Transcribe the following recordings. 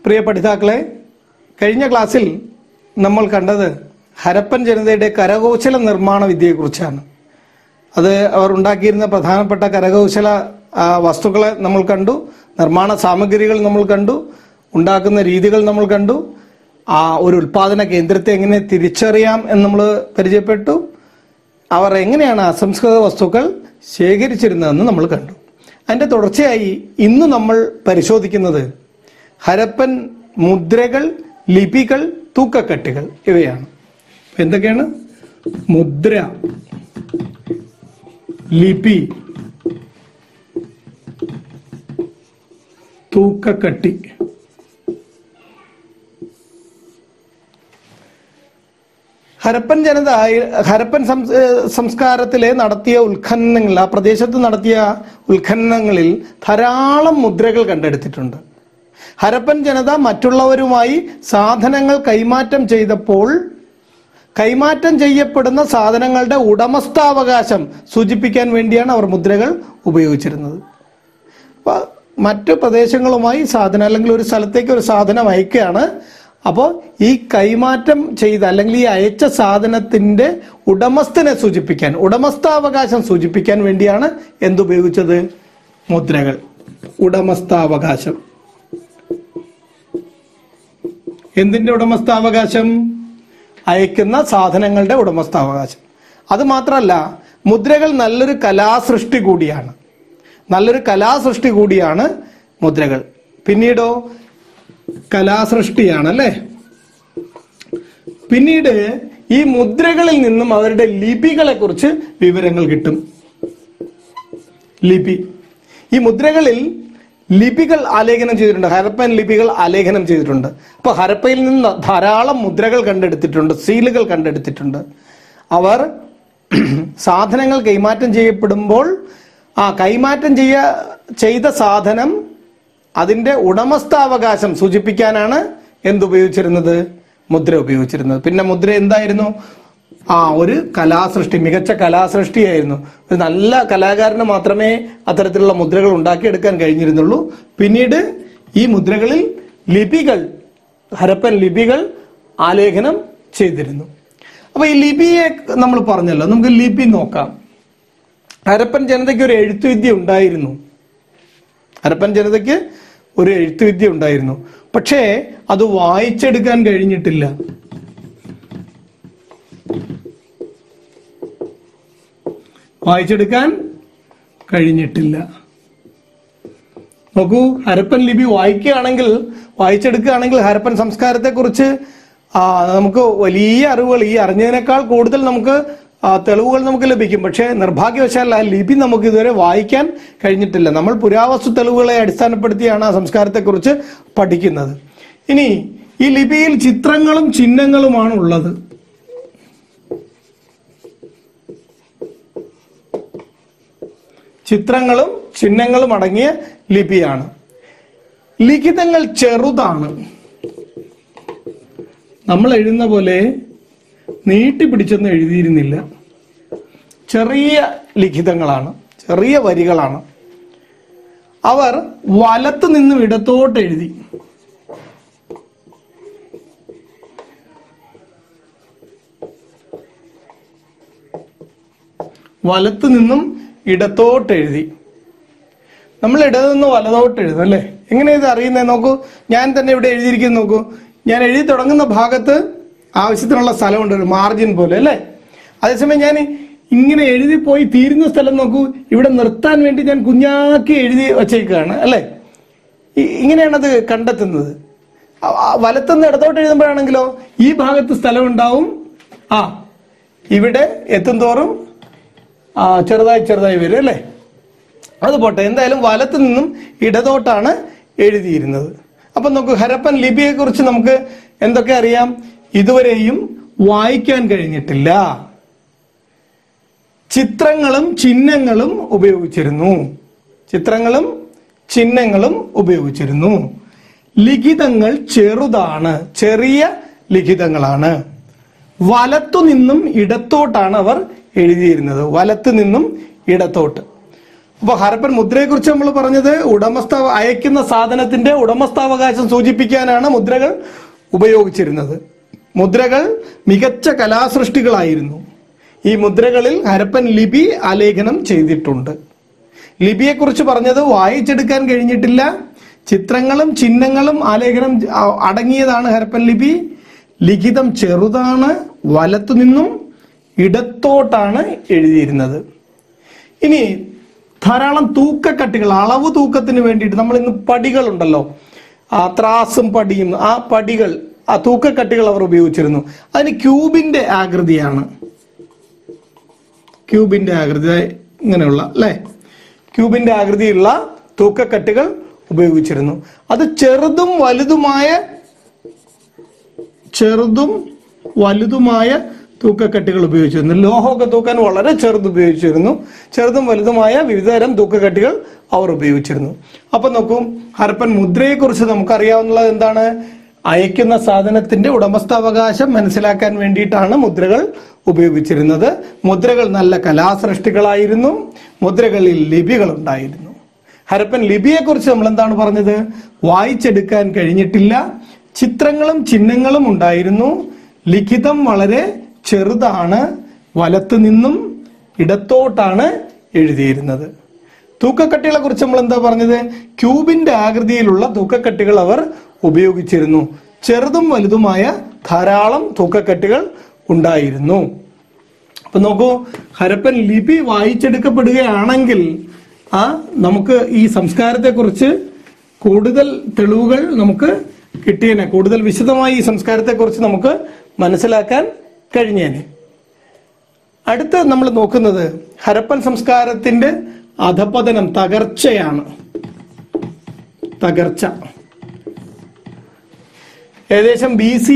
പ്രിയ പഠിതാക്കളെ കഴിഞ്ഞ ക്ലാസ്സിൽ നമ്മൾ കണ്ടത് ഹരപ്പൻ ജനതയുടെ കരകൗശല നിർമ്മാണ വിദ്യയെക്കുറിച്ചാണ് അത് അവർ ഉണ്ടാക്കിയിരുന്ന പ്രധാനപ്പെട്ട കരകൗശല ആ, വസ്തുക്കളെ നമ്മൾ കണ്ടു നിർമ്മാണ സാമഗ്രികൾ നമ്മൾ കണ്ടു ഉണ്ടാക്കുന്ന രീതികൾ നമ്മൾ കണ്ടു ആ ഒരു ഉൽപാദന കേന്ദ്രത്തെ എങ്ങനെ തിരിച്ചറിയാം എന്ന് നമ്മൾ പരിചയപ്പെട്ടു അവർ എങ്ങനെയാണ് അസംസ്കൃത വസ്തുക്കൾ ശേഖരിച്ചിരുന്നതെന്ന് നമ്മൾ കണ്ടു അതിൻ്റെ തുടർച്ചയായി ഇന്ന് നമ്മൾ പരിശോധിക്കുന്നത് ഹരപ്പൻ മുദ്രകൾ ലിപികൾ തൂക്കക്കെട്ടുകൾ ഇവയാണ് അപ്പൊ എന്തൊക്കെയാണ് മുദ്ര ലിപി തൂക്കക്കട്ടി ഹരപ്പൻ ജനത ഹരപ്പൻ സംസ്- ഏഹ് സംസ്കാരത്തിലെ നടത്തിയ ഉത്ഖനനങ്ങൾ ആ പ്രദേശത്ത് നടത്തിയ ഉത്ഖനനങ്ങളിൽ ധാരാളം മുദ്രകൾ കണ്ടെടുത്തിട്ടുണ്ട് ഹരപ്പൻ ജനത മറ്റുള്ളവരുമായി സാധനങ്ങൾ കൈമാറ്റം ചെയ്തപ്പോൾ കൈമാറ്റം ചെയ്യപ്പെടുന്ന സാധനങ്ങളുടെ ഉടമസ്ഥാവകാശം സൂചിപ്പിക്കാൻ വേണ്ടിയാണ് അവർ മുദ്രകൾ ഉപയോഗിച്ചിരുന്നത് അപ്പോൾ മറ്റു പ്രദേശങ്ങളുമായി സാധനം അല്ലെങ്കിൽ ഒരു സ്ഥലത്തേക്ക് ഒരു സാധനം അയക്കുകയാണ് അപ്പോൾ ഈ കൈമാറ്റം ചെയ്ത അല്ലെങ്കിൽ ഈ അയച്ച സാധനത്തിന്റെ ഉടമസ്ഥനെ സൂചിപ്പിക്കാൻ ഉടമസ്ഥാവകാശം സൂചിപ്പിക്കാൻ വേണ്ടിയാണ് എന്തുപയോഗിച്ചത് മുദ്രകൾ ഉടമസ്ഥാവകാശം എന്തിന്റെ ഉടമസ്ഥാവകാശം അയക്കുന്ന സാധനങ്ങളുടെ ഉടമസ്ഥാവകാശം അത് മാത്രമല്ല മുദ്രകൾ നല്ലൊരു കലാസൃഷ്ടി കൂടിയാണ് നല്ലൊരു കലാസൃഷ്ടി കൂടിയാണ് മുദ്രകൾ പിന്നീടോ കലാസൃഷ്ടിയാണ് അല്ലേ പിന്നീട് ഈ മുദ്രകളിൽ നിന്നും അവരുടെ ലിപികളെ കുറിച്ച് വിവരങ്ങൾ കിട്ടും ലിപി ഈ മുദ്രകളിൽ ലിപികൾ ആലേഖനം ചെയ്തിട്ടുണ്ട് ഹരപ്പൻ ലിപികൾ ആലേഖനം ചെയ്തിട്ടുണ്ട് അപ്പൊ ഹരപ്പയിൽ നിന്ന് ധാരാളം മുദ്രകൾ കണ്ടെടുത്തിട്ടുണ്ട് സീലുകൾ കണ്ടെടുത്തിട്ടുണ്ട് അവർ സാധനങ്ങൾ കൈമാറ്റം ചെയ്യപ്പെടുമ്പോൾ ആ കൈമാറ്റം ചെയ്യ ചെയ്ത സാധനം അതിന്റെ ഉടമസ്ഥാവകാശം സൂചിപ്പിക്കാനാണ് എന്തുപയോഗിച്ചിരുന്നത് മുദ്ര ഉപയോഗിച്ചിരുന്നത് പിന്നെ മുദ്ര എന്തായിരുന്നു ആ ഒരു കലാസൃഷ്ടി മികച്ച കലാസൃഷ്ടിയായിരുന്നു ഒരു നല്ല കലാകാരന് മാത്രമേ അത്തരത്തിലുള്ള മുദ്രകൾ ഉണ്ടാക്കിയെടുക്കാൻ കഴിഞ്ഞിരുന്നുള്ളൂ പിന്നീട് ഈ മുദ്രകളിൽ ലിപികൾ ഹരപ്പൻ ലിപികൾ ആലേഖനം ചെയ്തിരുന്നു അപ്പൊ ഈ ലിപിയെ നമ്മൾ പറഞ്ഞല്ലോ നമുക്ക് ലിപി നോക്കാം ഹരപ്പൻ ജനതയ്ക്ക് ഒരു എഴുത്തുവിദ്യ ഉണ്ടായിരുന്നു ഹരപ്പൻ ജനതയ്ക്ക് ഒരു എഴുത്തുവിദ്യ ഉണ്ടായിരുന്നു പക്ഷേ അത് വായിച്ചെടുക്കാൻ കഴിഞ്ഞിട്ടില്ല വായിച്ചെടുക്കാൻ കഴിഞ്ഞിട്ടില്ല നോക്കൂ ഹരപ്പൻ ലിപി വായിക്കുകയാണെങ്കിൽ വായിച്ചെടുക്കുകയാണെങ്കിൽ ഹരപ്പൻ സംസ്കാരത്തെക്കുറിച്ച് ആ, നമുക്ക് വലിയ അറിവുകൾ ഈ അറിഞ്ഞതിനേക്കാൾ കൂടുതൽ നമുക്ക് ആ, തെളിവുകൾ നമുക്ക് ലഭിക്കും പക്ഷേ നിർഭാഗ്യവശാൽ ആ ലിപി നമുക്ക് ഇതുവരെ വായിക്കാൻ കഴിഞ്ഞിട്ടില്ല നമ്മൾ പുരാവസ്തു തെളിവുകളെ അടിസ്ഥാനപ്പെടുത്തിയാണ് ആ സംസ്കാരത്തെക്കുറിച്ച് പഠിക്കുന്നത് ഇനി ഈ ലിപിയിൽ ചിത്രങ്ങളും ചിഹ്നങ്ങളുമാണ് ഉള്ളത് ചിത്രങ്ങളും ചിഹ്നങ്ങളും അടങ്ങിയ ലിപിയാണ് ലിഖിതങ്ങൾ ചെറുതാണ് നമ്മൾ എഴുതുന്ന പോലെ നീട്ടിപ്പിടിച്ചൊന്നും എഴുതിയിരുന്നില്ല ചെറിയ ലിഖിതങ്ങളാണ് ചെറിയ വരികളാണ് അവർ വലത്ത് നിന്നും ഇടത്തോട്ട് എഴുതി വലത്ത് നിന്നും ഇടത്തോട്ട് എഴുതി നമ്മൾ ഇടത് നിന്ന് വലതോട്ട് എഴുതും അല്ലേ എങ്ങനെയാ ഇത് അറിയുന്നത് നോക്കൂ ഞാൻ തന്നെ ഇവിടെ എഴുതിയിരിക്കുന്നത് നോക്കൂ ഞാൻ എഴുതി തുടങ്ങുന്ന ഭാഗത്ത് ആവശ്യത്തിനുള്ള സ്ഥലമുണ്ട് ഒരു മാർജിൻ പോലെ അല്ലേ അതേസമയം ഞാൻ ഇങ്ങനെ എഴുതി പോയി തീരുന്ന സ്ഥലം നോക്കൂ ഇവിടെ നിർത്താൻ വേണ്ടി ഞാൻ കുഞ്ഞാക്കി എഴുതി വച്ചേക്കുകയാണ് അല്ലേ ഇ- ഇങ്ങനെയാണത് കണ്ടെത്തുന്നത് ആ- ആ വലത്തുനിന്ന് ഇടത്തോട്ട് എഴുതുമ്പോഴാണെങ്കിലോ ഈ ഭാഗത്ത് സ്ഥലം ഉണ്ടാവും ആ ഇവിടെ എത്തും തോറും ആ ചെറുതായി ചെറുതായി വരും അല്ലേ അത് പോട്ടെ എന്തായാലും വലത്ത് നിന്നും ഇടതോട്ടാണ് എഴുതിയിരുന്നത് അപ്പൊ നമുക്ക് ഹരപ്പൻ ലിപിയെ കുറിച്ച് നമുക്ക് എന്തൊക്കെ അറിയാം ഇതുവരെയും വായിക്കാൻ കഴിഞ്ഞിട്ടില്ല ചിത്രങ്ങളും ചിഹ്നങ്ങളും ഉപയോഗിച്ചിരുന്നു ചിത്രങ്ങളും ചിഹ്നങ്ങളും ഉപയോഗിച്ചിരുന്നു ലിഖിതങ്ങൾ ചെറുതാണ് ചെറിയ ലിഖിതങ്ങളാണ് വലത്തു നിന്നും ഇടത്തോട്ടാണ് അവർ എഴുതിയിരുന്നത് വലത്തു നിന്നും ഇടത്തോട്ട് അപ്പൊ ഹരപ്പൻ മുദ്രയെ കുറിച്ച് നമ്മൾ പറഞ്ഞത് ഉടമസ്ഥ അയക്കുന്ന സാധനത്തിന്റെ ഉടമസ്ഥാവകാശം സൂചിപ്പിക്കാനാണ് മുദ്രകൾ ഉപയോഗിച്ചിരുന്നത് മുദ്രകൾ മികച്ച കലാസൃഷ്ടികളായിരുന്നു ഈ മുദ്രകളിൽ ഹരപ്പൻ ലിപി ആലേഖനം ചെയ്തിട്ടുണ്ട് ലിപിയെക്കുറിച്ച് പറഞ്ഞത് വായിച്ചെടുക്കാൻ കഴിഞ്ഞിട്ടില്ല ചിത്രങ്ങളും ചിഹ്നങ്ങളും ആലേഖനം അ- അടങ്ങിയതാണ് ഹരപ്പൻ ലിപി ലിഖിതം ചെറുതാണ് വലത്തുനിന്നും ഇടത്തോട്ടാണ് എഴുതിയിരുന്നത് ഇനി ധാരാളം തൂക്കക്കട്ടികൾ അളവ് തൂക്കത്തിന് വേണ്ടിയിട്ട് നമ്മൾ ഇന്ന് പടികളുണ്ടല്ലോ ആ ത്രാസും പടിയും ആ പടികൾ ആ തൂക്കക്കട്ടികൾ അവർ ഉപയോഗിച്ചിരുന്നു അതിന് ക്യൂബിന്റെ ആകൃതിയാണ് ക്യൂബിന്റെ ആകൃതി ദേ ഇങ്ങനെയുള്ള അല്ലേ ക്യൂബിന്റെ ആകൃതിയുള്ള തൂക്കക്കട്ടുകൾ ഉപയോഗിച്ചിരുന്നു അത് ചെറുതും വലുതുമായ ചെറുതും വലുതുമായ തൂക്കക്കട്ടികൾ ഉപയോഗിച്ചിരുന്നു ലോഹമൊക്കെ തൂക്കാൻ വളരെ ചെറുത് ഉപയോഗിച്ചിരുന്നു ചെറുതും വലുതുമായ വിവിധതരം തൂക്കക്കട്ടികൾ അവർ ഉപയോഗിച്ചിരുന്നു അപ്പൊ നോക്കൂ ഹരപ്പൻ മുദ്രയെക്കുറിച്ച് നമുക്കറിയാവുന്നത് എന്താണ് അയക്കുന്ന സാധനത്തിന്റെ ഉടമസ്ഥാവകാശം മനസ്സിലാക്കാൻ വേണ്ടിയിട്ടാണ് മുദ്രകൾ ഉപയോഗിച്ചിരുന്നത് മുദ്രകൾ നല്ല കലാസൃഷ്ടികളായിരുന്നു മുദ്രകളിൽ ലിപികൾ ഉണ്ടായിരുന്നു ഹരപ്പൻ ലിപിയെക്കുറിച്ച് നമ്മൾ എന്താണ് പറഞ്ഞത് വായിച്ചെടുക്കാൻ കഴിഞ്ഞിട്ടില്ല ചിത്രങ്ങളും ചിഹ്നങ്ങളും ഉണ്ടായിരുന്നു ലിഖിതം വളരെ ചെറുതാണ് വലത്തു നിന്നും ഇടത്തോട്ടാണ് എഴുതിയിരുന്നത് തൂക്കക്കട്ടികളെ കുറിച്ച് നമ്മൾ എന്താ പറഞ്ഞത് ക്യൂബിന്റെ ആകൃതിയിലുള്ള തൂക്കക്കട്ടികൾ അവർ ഉപയോഗിച്ചിരുന്നു ചെറുതും വലുതുമായ ധാരാളം തൂക്കക്കട്ടികൾ ഉണ്ടായിരുന്നു അപ്പൊ നോക്കൂ ഹരപ്പൻ ലിപി വായിച്ചെടുക്കപ്പെടുകയാണെങ്കിൽ ആ നമുക്ക് ഈ സംസ്കാരത്തെക്കുറിച്ച് കൂടുതൽ തെളിവുകൾ നമുക്ക് കിട്ടിയേനെ കൂടുതൽ വിശദമായി ഈ സംസ്കാരത്തെക്കുറിച്ച് നമുക്ക് മനസ്സിലാക്കാൻ കഴിഞ്ഞേനെ അടുത്ത് നമ്മൾ നോക്കുന്നത് ഹരപ്പൻ സംസ്കാരത്തിന്റെ അധപതനം തകർച്ചയാണ് തകർച്ച ഏകദേശം ബി സി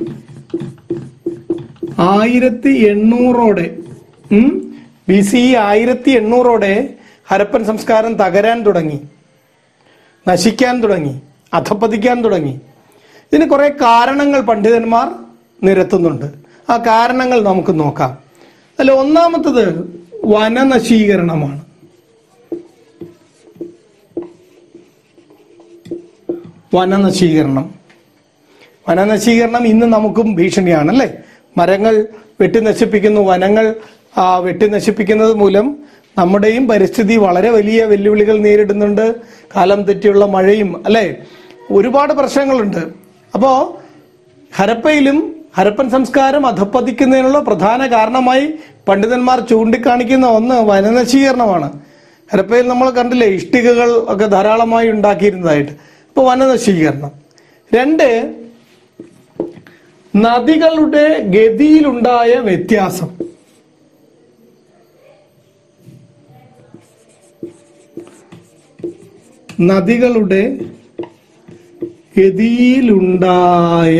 ആയിരത്തി എണ്ണൂറോടെ ബി സി ആയിരത്തി എണ്ണൂറോടെ ഹരപ്പൻ സംസ്കാരം തകരാൻ തുടങ്ങി നശിക്കാൻ തുടങ്ങി അധപ്പതിക്കാൻ തുടങ്ങി ഇതിന് കുറെ കാരണങ്ങൾ പണ്ഡിതന്മാർ നിരത്തുന്നുണ്ട് ആ കാരണങ്ങൾ നമുക്ക് നോക്കാം അതിൽ ഒന്നാമത്തത് വനനശീകരണമാണ് വനനശീകരണം വനനശീകരണം ഇന്ന് നമുക്കും ഭീഷണിയാണ് അല്ലേ മരങ്ങൾ വെട്ടി നശിപ്പിക്കുന്നു വനങ്ങൾ ആ, വെട്ടി നശിപ്പിക്കുന്നത് മൂലം നമ്മുടെയും പരിസ്ഥിതി വളരെ വലിയ വെല്ലുവിളികൾ നേരിടുന്നുണ്ട് കാലം തെറ്റിയുള്ള മഴയും അല്ലേ ഒരുപാട് പ്രശ്നങ്ങളുണ്ട് അപ്പോ ഹരപ്പയിലും ഹരപ്പൻ സംസ്കാരം അധപ്പതിക്കുന്നതിനുള്ള പ്രധാന കാരണമായി പണ്ഡിതന്മാർ ചൂണ്ടിക്കാണിക്കുന്ന ഒന്ന് വനനശീകരണമാണ് ഹരപ്പയിൽ നമ്മൾ കണ്ടില്ലേ ഇഷ്ടികകൾ ഒക്കെ ധാരാളമായി ഉണ്ടാക്കിയിരുന്നതായിട്ട് അപ്പോൾ വനനശീകരണം രണ്ട് നദികളുടെ ഗതിയിലുണ്ടായ വ്യത്യാസം നദികളുടെ ഗതിയിലുണ്ടായ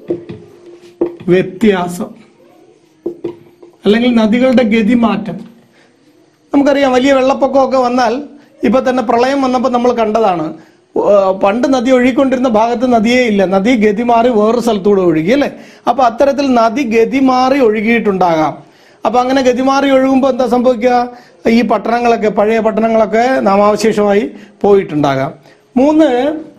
വ്യത്യാസം അല്ലെങ്കിൽ നദികളുടെ ഗതി മാറ്റം നമുക്കറിയാം വലിയ വെള്ളപ്പൊക്കമൊക്കെ വന്നാൽ ഇപ്പൊ തന്നെ പ്രളയം വന്നപ്പോൾ നമ്മൾ കണ്ടതാണ് ആ, പണ്ട് നദി ഒഴുകിക്കൊണ്ടിരുന്ന ഭാഗത്ത് നദിയേ ഇല്ല നദി ഗതി മാറി വേറൊരു സ്ഥലത്തൂടെ ഒഴുകി അല്ലേ അപ്പൊ അത്തരത്തിൽ നദി ഗതി മാറി ഒഴുകിയിട്ടുണ്ടാകാം അപ്പൊ അങ്ങനെ ഗതി മാറി ഒഴുകുമ്പോൾ എന്താ സംഭവിക്കുക ഈ പട്ടണങ്ങളൊക്കെ പഴയ പട്ടണങ്ങളൊക്കെ നാമാവശേഷമായി പോയിട്ടുണ്ടാകാം മൂന്ന്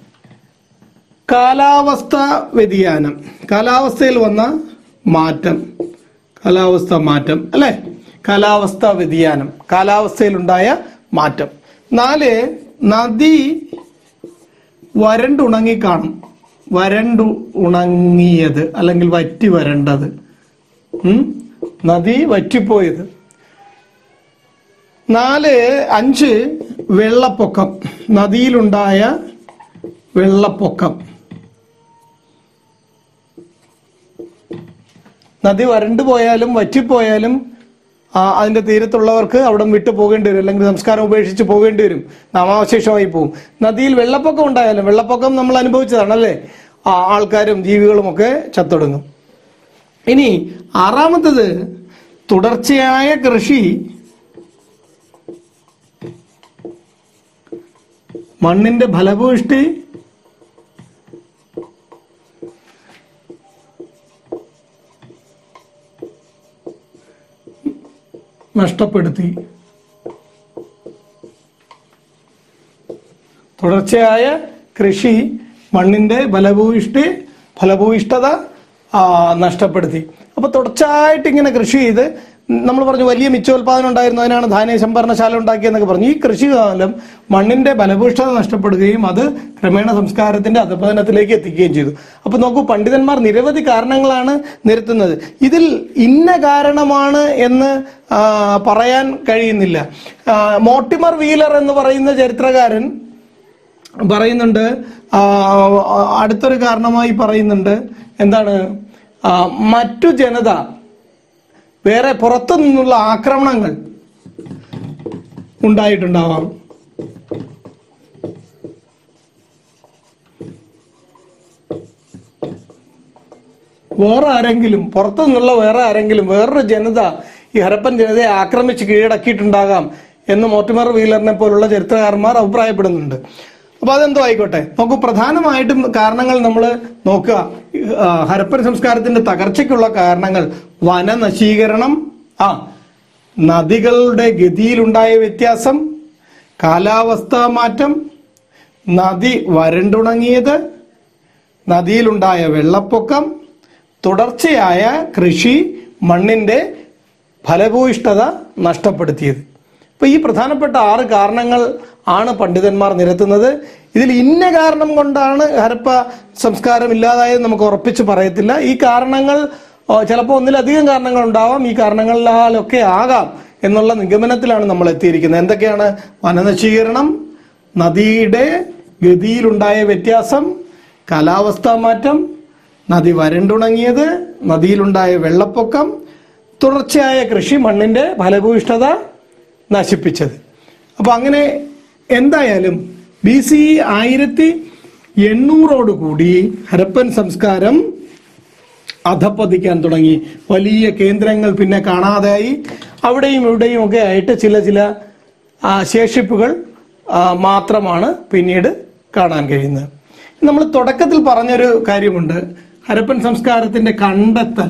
കാലാവസ്ഥ വ്യതിയാനം കാലാവസ്ഥയിൽ വന്ന മാറ്റം കാലാവസ്ഥ മാറ്റം അല്ലെ കാലാവസ്ഥ വ്യതിയാനം കാലാവസ്ഥയിലുണ്ടായ മാറ്റം നാല് നദി വരണ്ടുണങ്ങി കാണും വരണ്ടു ഉണങ്ങിയത് അല്ലെങ്കിൽ വറ്റി വരണ്ടത് ഉം? നദി വറ്റിപ്പോയത് നാല് അഞ്ച് വെള്ളപ്പൊക്കം നദിയിലുണ്ടായ വെള്ളപ്പൊക്കം നദി വരണ്ടു പോയാലും വറ്റിപ്പോയാലും ആ, അതിന്റെ തീരത്തുള്ളവർക്ക് അവിടെ വിട്ടു പോകേണ്ടി വരും അല്ലെങ്കിൽ സംസ്കാരം ഉപേക്ഷിച്ച് പോകേണ്ടി വരും നാമാവശേഷമായി പോകും നദിയിൽ വെള്ളപ്പൊക്കം ഉണ്ടായാലും വെള്ളപ്പൊക്കം നമ്മൾ അനുഭവിച്ചതാണ് അല്ലേ ആ, ആൾക്കാരും ജീവികളും ഒക്കെ ചത്തൊടുങ്ങും ഇനി ആറാമത്തത് തുടർച്ചയായ കൃഷി മണ്ണിന്റെ ഫലഭൂഷ്ടി നഷ്ടപ്പെടുത്തി തുടർച്ചയായ കൃഷി മണ്ണിന്റെ ഫലഭൂയിഷ്ടി ഫലഭൂയിഷ്ഠത ആ, നഷ്ടപ്പെടുത്തി അപ്പൊ തുടർച്ചയായിട്ട് ഇങ്ങനെ കൃഷി ചെയ്ത് നമ്മൾ പറഞ്ഞു വലിയ മിച്ചോൽപാദനം ഉണ്ടായിരുന്നു അതിനാണ് ധാന്യ സംഭരണശാല ഉണ്ടാക്കിയെന്നൊക്കെ പറഞ്ഞു ഈ കൃഷികാലം മണ്ണിന്റെ ഫലഭൂയിഷ്ഠത നഷ്ടപ്പെടുകയും അത് ക്രമേണ സംസ്കാരത്തിന്റെ അധപതനത്തിലേക്ക് എത്തിക്കുകയും ചെയ്തു അപ്പൊ നോക്കൂ പണ്ഡിതന്മാർ നിരവധി കാരണങ്ങളാണ് നിരത്തുന്നത് ഇതിൽ ഇന്ന കാരണമാണ് എന്ന് ആ, പറയാൻ കഴിയുന്നില്ല ആ, മോട്ടിമർ വീലർ എന്ന് പറയുന്ന ചരിത്രകാരൻ പറയുന്നുണ്ട് ആ, അടുത്തൊരു കാരണമായി പറയുന്നുണ്ട് എന്താണ് ആ, മറ്റു ജനത വേറെ പുറത്തു നിന്നുള്ള ആക്രമണങ്ങൾ ഉണ്ടായിട്ടുണ്ടാവാം വേറെ ആരെങ്കിലും പുറത്തു നിന്നുള്ള വേറെ ആരെങ്കിലും വേറൊരു ജനത ഈ ഹരപ്പൻ ജനതയെ ആക്രമിച്ച് കീഴടക്കിയിട്ടുണ്ടാകാം എന്ന് മോട്ടിമർ വീലറിനെ പോലുള്ള ചരിത്രകാരന്മാർ അഭിപ്രായപ്പെടുന്നുണ്ട് അപ്പൊ അതെന്തോ ആയിക്കോട്ടെ നോക്കൂ പ്രധാനമായിട്ടും കാരണങ്ങൾ നമ്മൾ നോക്കുക ആ, ഹരപ്പൻ സംസ്കാരത്തിന്റെ തകർച്ചയ്ക്കുള്ള കാരണങ്ങൾ വനനശീകരണം ആ നദികളുടെ ഗതിയിലുണ്ടായ വ്യത്യാസം കാലാവസ്ഥാ മാറ്റം നദി വരണ്ടുണങ്ങിയത് നദിയിലുണ്ടായ വെള്ളപ്പൊക്കം തുടർച്ചയായ കൃഷി മണ്ണിന്റെ ഫലഭൂയിഷ്ഠത നഷ്ടപ്പെടുത്തിയത് ഇപ്പൊ ഈ പ്രധാനപ്പെട്ട ആറ് കാരണങ്ങൾ ആണ് പണ്ഡിതന്മാർ നിരത്തുന്നത് ഇതിൽ ഇന്ന കാരണം കൊണ്ടാണ് ഹരപ്പ സംസ്കാരം ഇല്ലാതായത് നമുക്ക് ഉറപ്പിച്ച് പറയത്തില്ല ഈ കാരണങ്ങൾ ഓ, ചിലപ്പോൾ ഒന്നിലധികം കാരണങ്ങൾ ഉണ്ടാവാം ഈ കാരണങ്ങളിലാലൊക്കെ ആകാം എന്നുള്ള നിഗമനത്തിലാണ് നമ്മൾ എത്തിയിരിക്കുന്നത് എന്തൊക്കെയാണ് വനനശീകരണം നദിയുടെ ഗതിയിലുണ്ടായ വ്യത്യാസം കാലാവസ്ഥാ മാറ്റം നദി വരണ്ടുണങ്ങിയത് നദിയിലുണ്ടായ വെള്ളപ്പൊക്കം തുടർച്ചയായ കൃഷി മണ്ണിന്റെ ഫലഭൂയിഷ്ഠത നശിപ്പിച്ചത് അപ്പൊ അങ്ങനെ എന്തായാലും ബി സി ആയിരത്തി എണ്ണൂറോട് കൂടി ഹരപ്പൻ സംസ്കാരം അധപ്പതിക്കാൻ തുടങ്ങി വലിയ കേന്ദ്രങ്ങൾ പിന്നെ കാണാതായി അവിടെയും ഇവിടെയും ഒക്കെ ആയിട്ട് ചില ചില ആ, ശേഷിപ്പുകൾ ആ, മാത്രമാണ് പിന്നീട് കാണാൻ കഴിയുന്നത് നമ്മൾ തുടക്കത്തിൽ പറഞ്ഞൊരു കാര്യമുണ്ട് ഹരപ്പൻ സംസ്കാരത്തിന്റെ കണ്ടെത്തൽ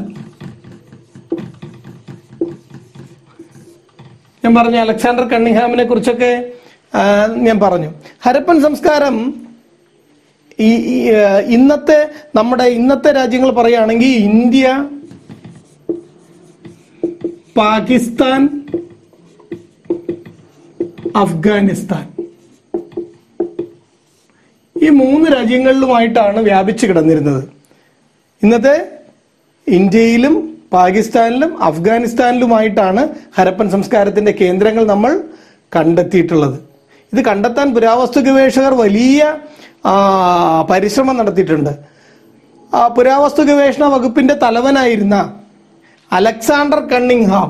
ഞാൻ പറഞ്ഞു അലക്സാണ്ടർ കണ്ണിഹാമിനെ കുറിച്ചൊക്കെ ആ, ഞാൻ പറഞ്ഞു ഹരപ്പൻ സംസ്കാരം ഈ ഈ, ആ, ഇന്നത്തെ നമ്മുടെ ഇന്നത്തെ രാജ്യങ്ങൾ പറയുകയാണെങ്കിൽ ഇന്ത്യ പാകിസ്ഥാൻ അഫ്ഗാനിസ്ഥാൻ ഈ മൂന്ന് രാജ്യങ്ങളിലുമായിട്ടാണ് വ്യാപിച്ചു കിടന്നിരുന്നത് ഇന്നത്തെ ഇന്ത്യയിലും പാകിസ്ഥാനിലും അഫ്ഗാനിസ്ഥാനിലുമായിട്ടാണ് ഹരപ്പൻ സംസ്കാരത്തിന്റെ കേന്ദ്രങ്ങൾ നമ്മൾ കണ്ടെത്തിയിട്ടുള്ളത് ഇത് കണ്ടെത്താൻ പുരാവസ്തു ഗവേഷകർ വലിയ ആ, പരിശ്രമം നടത്തിയിട്ടുണ്ട് ആ, പുരാവസ്തു ഗവേഷണ വകുപ്പിന്റെ തലവനായിരുന്ന അലക്സാണ്ടർ കണ്ണിങ്ഹാം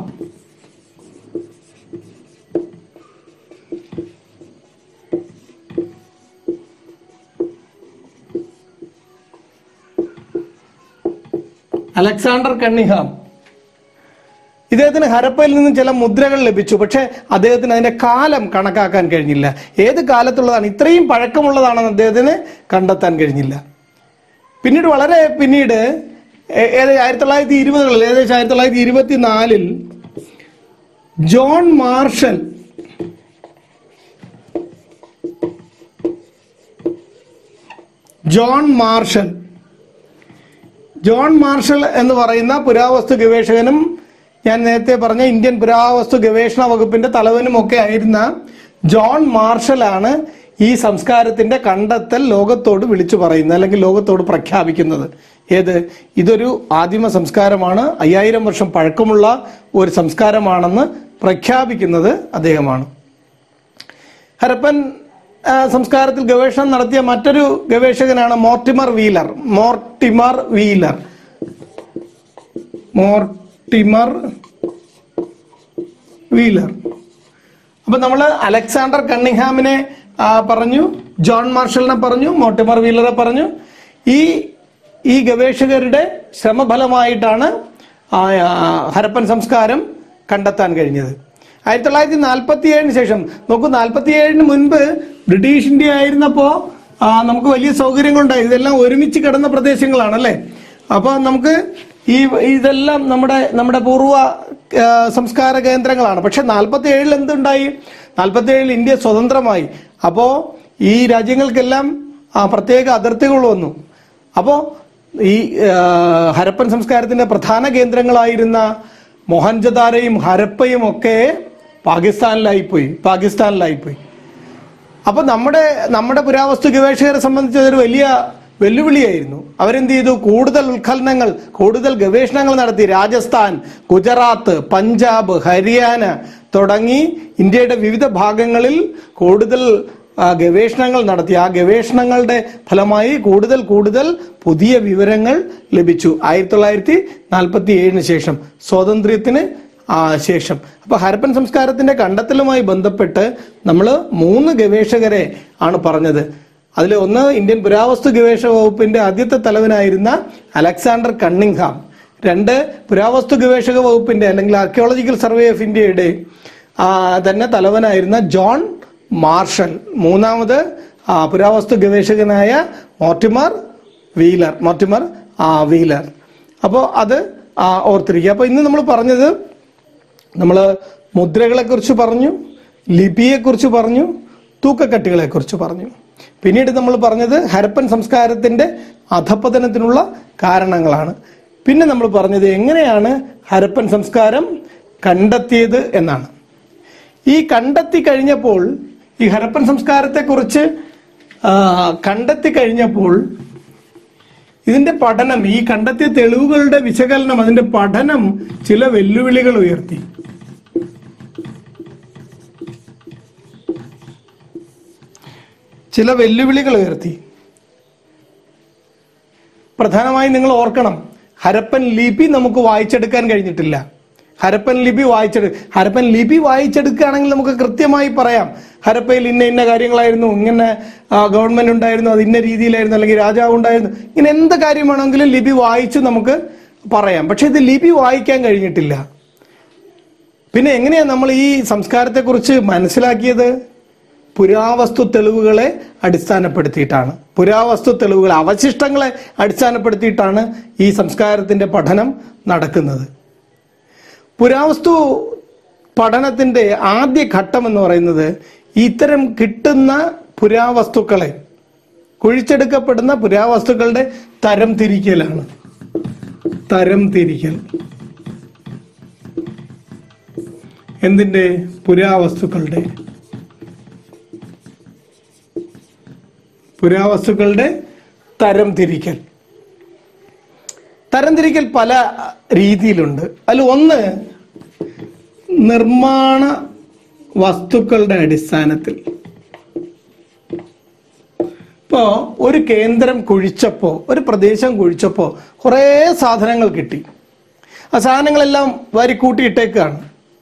അലക്സാണ്ടർ കണ്ണിഹാം ഇദ്ദേഹത്തിന് ഹരപ്പയിൽ നിന്നും ചില മുദ്രകൾ ലഭിച്ചു പക്ഷെ അദ്ദേഹത്തിന് അതിന്റെ കാലം കണക്കാക്കാൻ കഴിഞ്ഞില്ല ഏത് കാലത്തുള്ളതാണ് ഇത്രയും പഴക്കമുള്ളതാണെന്ന് അദ്ദേഹത്തിന് കണ്ടെത്താൻ കഴിഞ്ഞില്ല പിന്നീട് വളരെ പിന്നീട് ഏ- ഏത് ആയിരത്തി തൊള്ളായിരത്തി ഇരുപതുകളിൽ ഏകദേശം ആയിരത്തി തൊള്ളായിരത്തി ഇരുപത്തി നാലിൽ John Marshall John Marshall John Marshall എന്ന് പറയുന്ന പുരാവസ്തു ഗവേഷകനും ഞാൻ നേരത്തെ പറഞ്ഞ ഇന്ത്യൻ പുരാവസ്തു ഗവേഷണ വകുപ്പിന്റെ തലവനും ഒക്കെ ആയിരുന്ന ജോൺ മാർഷലാണ് ഈ സംസ്കാരത്തിന്റെ കണ്ടെത്തൽ ലോകത്തോട് വിളിച്ചു പറയുന്നത് അല്ലെങ്കിൽ ലോകത്തോട് പ്രഖ്യാപിക്കുന്നത് ഏത് ഇതൊരു ആദിമ സംസ്കാരമാണ് അയ്യായിരം വർഷം പഴക്കമുള്ള ഒരു സംസ്കാരമാണെന്ന് പ്രഖ്യാപിക്കുന്നത് അദ്ദേഹമാണ് ഹരപ്പൻ ആ, സംസ്കാരത്തിൽ ഗവേഷണം നടത്തിയ മറ്റൊരു ഗവേഷകനാണ് Mortimer Wheeler Mortimer Wheeler Mortimer Wheeler അപ്പൊ നമ്മൾ അലക്സാണ്ടർ കണ്ണിഹാമിനെ ആ, പറഞ്ഞു ജോൺ മാർഷലിനെ പറഞ്ഞു മോർട്ടിമർ വീലറെ പറഞ്ഞു ഈ ഈ ഗവേഷകരുടെ ശ്രമഫലമായിട്ടാണ് ആ, ആ, ഹരപ്പൻ സംസ്കാരം കണ്ടെത്താൻ കഴിഞ്ഞത് ആയിരത്തി തൊള്ളായിരത്തി നാൽപ്പത്തി ഏഴിന് ശേഷം നോക്കൂ നാൽപ്പത്തി ഏഴിന് മുൻപ് ബ്രിട്ടീഷ് ഇന്ത്യ ആയിരുന്നപ്പോ ആ, നമുക്ക് വലിയ സൗകര്യങ്ങളുണ്ടായി ഇതെല്ലാം ഒരുമിച്ച് കിടന്ന പ്രദേശങ്ങളാണ് അല്ലേ അപ്പോൾ നമുക്ക് ഈ ഇതെല്ലാം നമ്മുടെ നമ്മുടെ പൂർവ്വ ആ, സംസ്കാര കേന്ദ്രങ്ങളാണ് പക്ഷെ നാൽപ്പത്തി ഏഴിൽ എന്തുണ്ടായി നാൽപ്പത്തി ഏഴിൽ ഇന്ത്യ സ്വതന്ത്രമായി അപ്പോൾ ഈ രാജ്യങ്ങൾക്കെല്ലാം ആ, പ്രത്യേക അതിർത്തികൾ വന്നു അപ്പോൾ ഈ ആ, ഹരപ്പൻ സംസ്കാരത്തിന്റെ പ്രധാന കേന്ദ്രങ്ങളായിരുന്ന മൊഹൻജദാരയും ഹരപ്പയും ഒക്കെ പാകിസ്ഥാനിലായിപ്പോയി പാകിസ്ഥാനിലായിപ്പോയി അപ്പൊ നമ്മുടെ നമ്മുടെ പുരാവസ്തു ഗവേഷകരെ സംബന്ധിച്ച് അതൊരു വലിയ വെല്ലുവിളിയായിരുന്നു അവരെന്ത് ചെയ്തു കൂടുതൽ ഉത്ഖനനങ്ങൾ കൂടുതൽ ഗവേഷണങ്ങൾ നടത്തി രാജസ്ഥാൻ ഗുജറാത്ത് പഞ്ചാബ് ഹരിയാന തുടങ്ങി ഇന്ത്യയുടെ വിവിധ ഭാഗങ്ങളിൽ കൂടുതൽ ആ, ഗവേഷണങ്ങൾ നടത്തി ആ ഗവേഷണങ്ങളുടെ ഫലമായി കൂടുതൽ കൂടുതൽ പുതിയ വിവരങ്ങൾ ലഭിച്ചു ആയിരത്തി തൊള്ളായിരത്തി നാൽപ്പത്തി ഏഴിന് ശേഷം സ്വാതന്ത്ര്യത്തിന് ആ ശേഷം അപ്പൊ ഹരപ്പൻ സംസ്കാരത്തിന്റെ കണ്ടെത്തലുമായി ബന്ധപ്പെട്ട് നമ്മൾ മൂന്ന് ഗവേഷകരെ ആണ് പറഞ്ഞത് അതിൽ ഒന്ന് ഇന്ത്യൻ പുരാവസ്തു ഗവേഷക വകുപ്പിന്റെ ആദ്യത്തെ തലവനായിരുന്ന അലക്സാണ്ടർ കണ്ണിംഗ്ഹാം രണ്ട് പുരാവസ്തു ഗവേഷക വകുപ്പിന്റെ അല്ലെങ്കിൽ ആർക്കിയോളജിക്കൽ സർവേ ഓഫ് ഇന്ത്യയുടെ ആ, തന്നെ തലവനായിരുന്ന ജോൺ മാർഷൽ മൂന്നാമത് ആ, പുരാവസ്തു ഗവേഷകനായ മോർട്ടിമർ വീലർ മോർട്ടിമർ ആ, വീലർ അപ്പോൾ അത് ആ, ഓർത്തിരിക്കുക അപ്പോൾ ഇന്ന് നമ്മൾ പറഞ്ഞത് നമ്മൾ മുദ്രകളെ കുറിച്ച് പറഞ്ഞു ലിപിയെ കുറിച്ച് പറഞ്ഞു തൂക്കക്കട്ടികളെ കുറിച്ച് പറഞ്ഞു പിന്നീട് നമ്മൾ പറഞ്ഞത് ഹരപ്പൻ സംസ്കാരത്തിന്റെ അധപ്പതനത്തിനുള്ള കാരണങ്ങളാണ് പിന്നെ നമ്മൾ പറഞ്ഞത് എങ്ങനെയാണ് ഹരപ്പൻ സംസ്കാരം കണ്ടെത്തിയത് എന്നാണ് ഈ കണ്ടെത്തി കഴിഞ്ഞപ്പോൾ ഈ ഹരപ്പൻ സംസ്കാരത്തെക്കുറിച്ച് ആ, കണ്ടെത്തി കഴിഞ്ഞപ്പോൾ ഇതിന്റെ പഠനം ഈ കണ്ടെത്തിയ തെളിവുകളുടെ വിശകലനം അതിന്റെ പഠനം ചില വെല്ലുവിളികൾ ഉയർത്തി ചില വെല്ലുവിളികൾ ഉയർത്തി പ്രധാനമായും നിങ്ങൾ ഓർക്കണം ഹരപ്പൻ ലിപി നമുക്ക് വായിച്ചെടുക്കാൻ കഴിഞ്ഞിട്ടില്ല ഹരപ്പൻ ലിപി വായിച്ചെടു ഹരപ്പൻ ലിപി വായിച്ചെടുക്കുകയാണെങ്കിൽ നമുക്ക് കൃത്യമായി പറയാം ഹരപ്പയിൽ ഇന്ന ഇന്ന കാര്യങ്ങളായിരുന്നു ഇങ്ങനെ ആ, ഗവൺമെന്റ് ഉണ്ടായിരുന്നു അത് ഇന്ന രീതിയിലായിരുന്നു അല്ലെങ്കിൽ രാജാവ് ഉണ്ടായിരുന്നു ഇങ്ങനെ എന്ത് കാര്യമാണെങ്കിലും ലിപി വായിച്ച് നമുക്ക് പറയാം പക്ഷെ ഇത് ലിപി വായിക്കാൻ കഴിഞ്ഞിട്ടില്ല പിന്നെ എങ്ങനെയാ നമ്മൾ ഈ സംസ്കാരത്തെക്കുറിച്ച് മനസ്സിലാക്കിയത് പുരാവസ്തു തെളിവുകളെ അടിസ്ഥാനപ്പെടുത്തിയിട്ടാണ് പുരാവസ്തു തെളിവുകൾ അവശിഷ്ടങ്ങളെ അടിസ്ഥാനപ്പെടുത്തിയിട്ടാണ് ഈ സംസ്കാരത്തിന്റെ പഠനം നടക്കുന്നത് പുരാവസ്തു പഠനത്തിന്റെ ആദ്യ ഘട്ടം എന്ന് പറയുന്നത് ഇത്തരം കിട്ടുന്ന പുരാവസ്തുക്കളെ കുഴിച്ചെടുക്കപ്പെടുന്ന പുരാവസ്തുക്കളുടെ തരം തിരിക്കലാണ് തരം തിരിക്കൽ എന്തിന്റെ പുരാവസ്തുക്കളുടെ പുരാവസ്തുക്കളുടെ തരം തിരിക്കൽ തരംതിരിക്കൽ പല രീതിയിലുണ്ട് അതിൽ ഒന്ന് നിർമ്മാണ വസ്തുക്കളുടെ അടിസ്ഥാനത്തിൽ ഇപ്പോ ഒരു കേന്ദ്രം കുഴിച്ചപ്പോ ഒരു പ്രദേശം കുഴിച്ചപ്പോ കുറേ സാധനങ്ങൾ കിട്ടി ആ സാധനങ്ങളെല്ലാം വാരി കൂട്ടിയിട്ടേക്കാണ്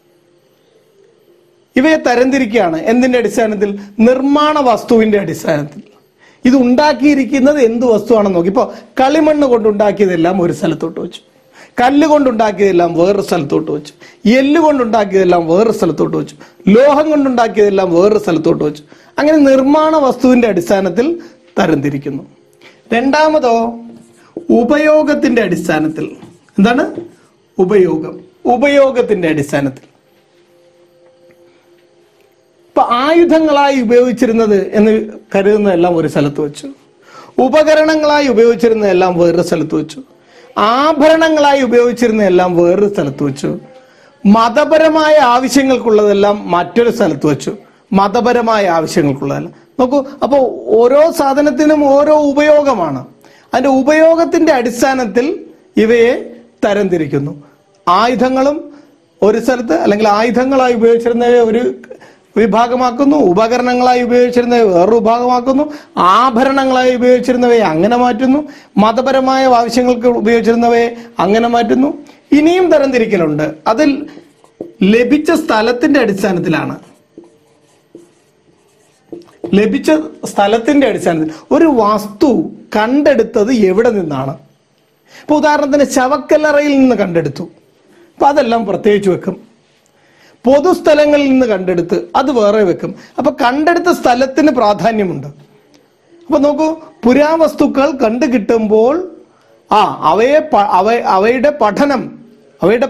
ഇവയെ തരംതിരിക്കുകയാണ് എന്തിന്റെ അടിസ്ഥാനത്തിൽ നിർമ്മാണ വസ്തുവിന്റെ അടിസ്ഥാനത്തിൽ ഇത് ഉണ്ടാക്കിയിരിക്കുന്നത് എന്ത് വസ്തുവാണെന്ന് നോക്കി ഇപ്പോൾ കളിമണ്ണ് കൊണ്ടുണ്ടാക്കിയതെല്ലാം ഒരു സ്ഥലത്തോട്ട് വെച്ചു കല്ല് കൊണ്ടുണ്ടാക്കിയതെല്ലാം വേറൊരു സ്ഥലത്തോട്ട് വെച്ചു എല്ല് കൊണ്ടുണ്ടാക്കിയതെല്ലാം വേറൊരു സ്ഥലത്തോട്ട് വെച്ചു ലോഹം കൊണ്ടുണ്ടാക്കിയതെല്ലാം വേറൊരു സ്ഥലത്തോട്ട് വെച്ചു അങ്ങനെ നിർമ്മാണ വസ്തുവിന്റെ അടിസ്ഥാനത്തിൽ തരംതിരിക്കുന്നു രണ്ടാമതോ ഉപയോഗത്തിന്റെ അടിസ്ഥാനത്തിൽ എന്താണ് ഉപയോഗം ഉപയോഗത്തിന്റെ അടിസ്ഥാനത്തിൽ ഇപ്പൊ ആയുധങ്ങളായി ഉപയോഗിച്ചിരുന്നത് എന്ന് കരുതുന്നതെല്ലാം ഒരു സ്ഥലത്ത് വെച്ചു ഉപകരണങ്ങളായി ഉപയോഗിച്ചിരുന്നതെല്ലാം വേറൊരു സ്ഥലത്ത് വെച്ചു ആഭരണങ്ങളായി ഉപയോഗിച്ചിരുന്നതെല്ലാം വേറൊരു സ്ഥലത്ത് വെച്ചു മതപരമായ ആവശ്യങ്ങൾക്കുള്ളതെല്ലാം മറ്റൊരു സ്ഥലത്ത് വെച്ചു മതപരമായ ആവശ്യങ്ങൾക്കുള്ളതെല്ലാം നോക്കൂ അപ്പോൾ ഓരോ സാധനത്തിനും ഓരോ ഉപയോഗമാണ് അതിന്റെ ഉപയോഗത്തിന്റെ അടിസ്ഥാനത്തിൽ ഇവയെ തരംതിരിക്കുന്നു ആയുധങ്ങളും ഒരു സ്ഥലത്ത് അല്ലെങ്കിൽ ആയുധങ്ങളായി ഉപയോഗിച്ചിരുന്നവയെ ഒരു വിഭാഗമാക്കുന്നു ഉപകരണങ്ങളായി ഉപയോഗിച്ചിരുന്നവയെ വേറൊരു വിഭാഗമാക്കുന്നു ആഭരണങ്ങളായി ഉപയോഗിച്ചിരുന്നവയെ അങ്ങനെ മാറ്റുന്നു മതപരമായ ആവശ്യങ്ങൾക്ക് ഉപയോഗിച്ചിരുന്നവയെ അങ്ങനെ മാറ്റുന്നു ഇനിയും തരംതിരിക്കലുണ്ട് അതിൽ ലഭിച്ച സ്ഥലത്തിന്റെ അടിസ്ഥാനത്തിലാണ് ലഭിച്ച സ്ഥലത്തിന്റെ അടിസ്ഥാനത്തിൽ ഒരു വസ്തു കണ്ടെടുത്തത് എവിടെ നിന്നാണ് ഇപ്പൊ ഉദാഹരണത്തിന് ശവക്കല്ലറയിൽ നിന്ന് കണ്ടെടുത്തു അപ്പൊ അതെല്ലാം പ്രത്യേകിച്ച് വെക്കും പൊതുസ്ഥലങ്ങളിൽ നിന്ന് കണ്ടെടുത്ത് അത് വേറെ വെക്കും അപ്പൊ കണ്ടെടുത്ത സ്ഥലത്തിന് പ്രാധാന്യമുണ്ട് അപ്പൊ നോക്കൂ പുരാവസ്തുക്കൾ കണ്ടു കിട്ടുമ്പോൾ ആ അവയെ പ- അവ അവയുടെ പഠനം അവയുടെ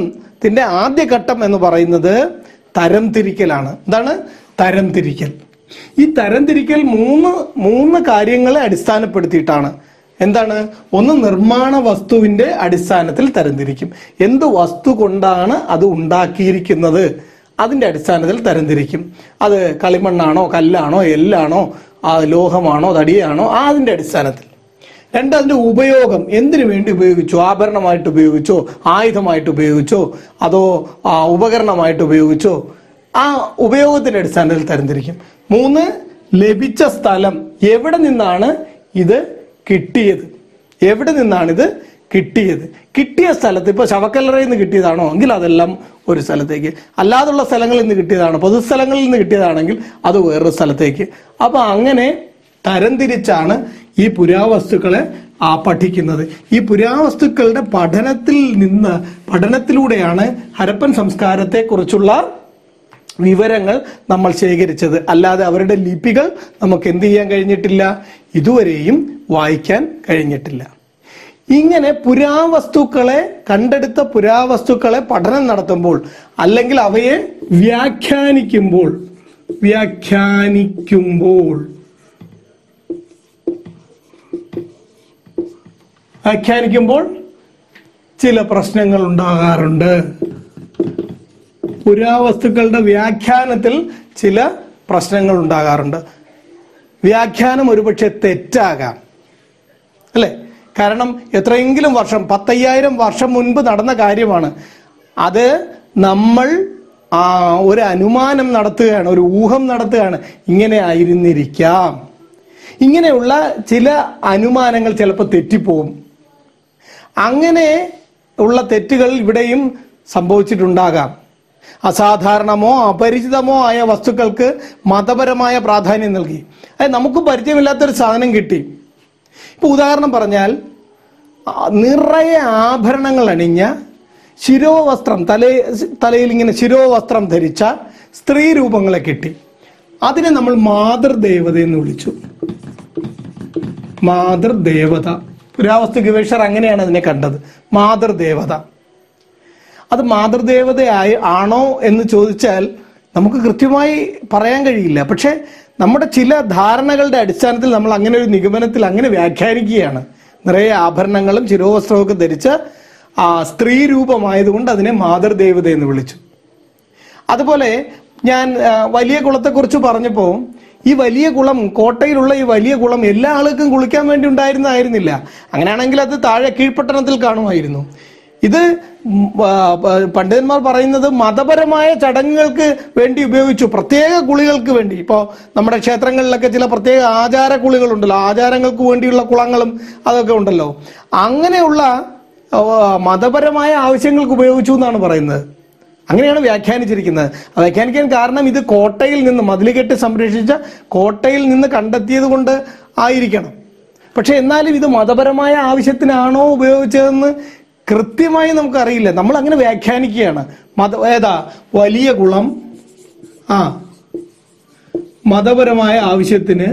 പഠനത്തിന്റെ ആദ്യ ഘട്ടം എന്ന് പറയുന്നത് തരംതിരിക്കലാണ് എന്താണ് തരംതിരിക്കൽ ഈ തരംതിരിക്കൽ മൂന്ന് മൂന്ന് കാര്യങ്ങളെ അടിസ്ഥാനപ്പെടുത്തിയിട്ടാണ് എന്താണ് ഒന്ന് നിർമ്മാണ വസ്തുവിന്റെ അടിസ്ഥാനത്തിൽ തരംതിരിക്കും എന്ത് വസ്തു കൊണ്ടാണ് അത് ഉണ്ടാക്കിയിരിക്കുന്നത് അതിന്റെ അടിസ്ഥാനത്തിൽ തരംതിരിക്കും അത് കളിമണ്ണാണോ കല്ലാണോ എല്ലാണോ ആ ലോഹമാണോ തടിയാണോ ആ അതിന്റെ അടിസ്ഥാനത്തിൽ രണ്ട് അതിന്റെ ഉപയോഗം എന്തിനു വേണ്ടി ഉപയോഗിച്ചു ആഭരണമായിട്ട് ഉപയോഗിച്ചോ ആയുധമായിട്ട് ഉപയോഗിച്ചോ അതോ ആ, ഉപകരണമായിട്ട് ഉപയോഗിച്ചോ ആ ഉപയോഗത്തിന്റെ അടിസ്ഥാനത്തിൽ തരംതിരിക്കും മൂന്ന് ലഭിച്ച സ്ഥലം എവിടെ നിന്നാണ് ഇത് കിട്ടിയത് എവിടെ നിന്നാണ് ഇത് കിട്ടിയത് കിട്ടിയ സ്ഥലത്ത് ഇപ്പൊ ശവക്കല്ലറയിൽ നിന്ന് കിട്ടിയതാണോ എങ്കിൽ അതെല്ലാം ഒരു സ്ഥലത്തേക്ക് അല്ലാതുള്ള സ്ഥലങ്ങളിൽ നിന്ന് കിട്ടിയതാണോ പൊതുസ്ഥലങ്ങളിൽ നിന്ന് കിട്ടിയതാണെങ്കിൽ അത് വേറൊരു സ്ഥലത്തേക്ക് അപ്പൊ അങ്ങനെ തരംതിരിച്ചാണ് ഈ പുരാവസ്തുക്കളെ ആ പഠിക്കുന്നത് ഈ പുരാവസ്തുക്കളുടെ പഠനത്തിൽ നിന്ന് പഠനത്തിലൂടെയാണ് ഹരപ്പൻ സംസ്കാരത്തെ കുറിച്ചുള്ള വിവരങ്ങൾ നമ്മൾ ശേഖരിച്ചത് അല്ലാതെ അവരുടെ ലിപികൾ നമുക്ക് എന്ത് ചെയ്യാൻ കഴിഞ്ഞിട്ടില്ല ഇതുവരെയും വായിക്കാൻ കഴിഞ്ഞിട്ടില്ല ഇങ്ങനെ പുരാവസ്തുക്കളെ കണ്ടെടുത്ത പുരാവസ്തുക്കളെ പഠനം നടത്തുമ്പോൾ അല്ലെങ്കിൽ അവയെ വ്യാഖ്യാനിക്കുമ്പോൾ വ്യാഖ്യാനിക്കുമ്പോൾ വ്യാഖ്യാനിക്കുമ്പോൾ ചില പ്രശ്നങ്ങൾ ഉണ്ടാകാറുണ്ട് പുരാവസ്തുക്കളുടെ വ്യാഖ്യാനത്തിൽ ചില പ്രശ്നങ്ങൾ ഉണ്ടാകാറുണ്ട് വ്യാഖ്യാനം ഒരുപക്ഷെ തെറ്റാകാം അല്ലേ കാരണം എത്രയെങ്കിലും വർഷം പത്തയ്യായിരം വർഷം മുൻപ് നടന്ന കാര്യമാണ് അത് നമ്മൾ ആ ഒരു അനുമാനം നടത്തുകയാണ് ഒരു ഊഹം നടത്തുകയാണ് ഇങ്ങനെ ആയിരുന്നിരിക്കാം ഇങ്ങനെയുള്ള ചില അനുമാനങ്ങൾ ചിലപ്പോൾ തെറ്റിപ്പോവും അങ്ങനെ ഉള്ള തെറ്റുകൾ ഇവിടെയും സംഭവിച്ചിട്ടുണ്ടാകാം അസാധാരണമോ അപരിചിതമോ ആയ വസ്തുക്കൾക്ക് മതപരമായ പ്രാധാന്യം നൽകി അത് നമുക്ക് പരിചയമില്ലാത്തൊരു സാധനം കിട്ടി ഇപ്പൊ ഉദാഹരണം പറഞ്ഞാൽ ആ, നിറയെ ആഭരണങ്ങൾ അണിഞ്ഞ ശിരോവസ്ത്രം തലേ തലയിൽ ഇങ്ങനെ ശിരോവസ്ത്രം ധരിച്ച സ്ത്രീ രൂപങ്ങളെ കിട്ടി അതിനെ നമ്മൾ മാതൃദേവത എന്ന് വിളിച്ചു മാതൃദേവത പുരാവസ്തു ഗവേഷകർ അങ്ങനെയാണ് അതിനെ കണ്ടത് മാതൃദേവത അത് മാതൃദേവതയായി ആണോ എന്ന് ചോദിച്ചാൽ നമുക്ക് കൃത്യമായി പറയാൻ കഴിയില്ല പക്ഷെ നമ്മുടെ ചില ധാരണകളുടെ അടിസ്ഥാനത്തിൽ നമ്മൾ അങ്ങനെ ഒരു നിഗമനത്തിൽ അങ്ങനെ വ്യാഖ്യാനിക്കുകയാണ് നിറയെ ആഭരണങ്ങളും ശിരോവസ്ത്രമൊക്കെ ധരിച്ച ആ സ്ത്രീ രൂപമായതുകൊണ്ട് അതിനെ മാതൃദേവത എന്ന് വിളിച്ചു അതുപോലെ ഞാൻ ആ, വലിയ കുളത്തെക്കുറിച്ച് പറഞ്ഞപ്പോൾ ഈ വലിയ കുളം കോട്ടയിലുള്ള ഈ വലിയ കുളം എല്ലാ ആളുകൾക്കും കുളിക്കാൻ വേണ്ടി ഉണ്ടായിരുന്നതായിരുന്നില്ല അങ്ങനെയാണെങ്കിൽ അത് താഴെ കീഴ്പട്ടണത്തിൽ കാണുമായിരുന്നു ഇത് ഉം, ആ, പ- പണ്ഡിതന്മാർ പറയുന്നത് മതപരമായ ചടങ്ങുകൾക്ക് വേണ്ടി ഉപയോഗിച്ചു പ്രത്യേക കുളികൾക്ക് വേണ്ടി ഇപ്പോൾ നമ്മുടെ ക്ഷേത്രങ്ങളിലൊക്കെ ചില പ്രത്യേക ആചാര കുളികളുണ്ടല്ലോ ആചാരങ്ങൾക്ക് വേണ്ടിയുള്ള കുളങ്ങളും അതൊക്കെ ഉണ്ടല്ലോ അങ്ങനെയുള്ള ആ, മതപരമായ ആവശ്യങ്ങൾക്ക് ഉപയോഗിച്ചു എന്നാണ് പറയുന്നത് അങ്ങനെയാണ് വ്യാഖ്യാനിച്ചിരിക്കുന്നത് ആ വ്യാഖ്യാനിക്കാൻ കാരണം ഇത് കോട്ടയിൽ നിന്ന് മതിലുകെട്ടി സംരക്ഷിച്ച കോട്ടയിൽ നിന്ന് കണ്ടെത്തിയത് കൊണ്ട് ആയിരിക്കണം പക്ഷെ എന്നാലും ഇത് മതപരമായ ആവശ്യത്തിനാണോ ഉപയോഗിച്ചതെന്ന് കൃത്യമായി നമുക്കറിയില്ല നമ്മൾ അങ്ങനെ വ്യാഖ്യാനിക്കുകയാണ് മത ഏതാ വലിയ കുളം ആ മതപരമായ ആവശ്യത്തിന്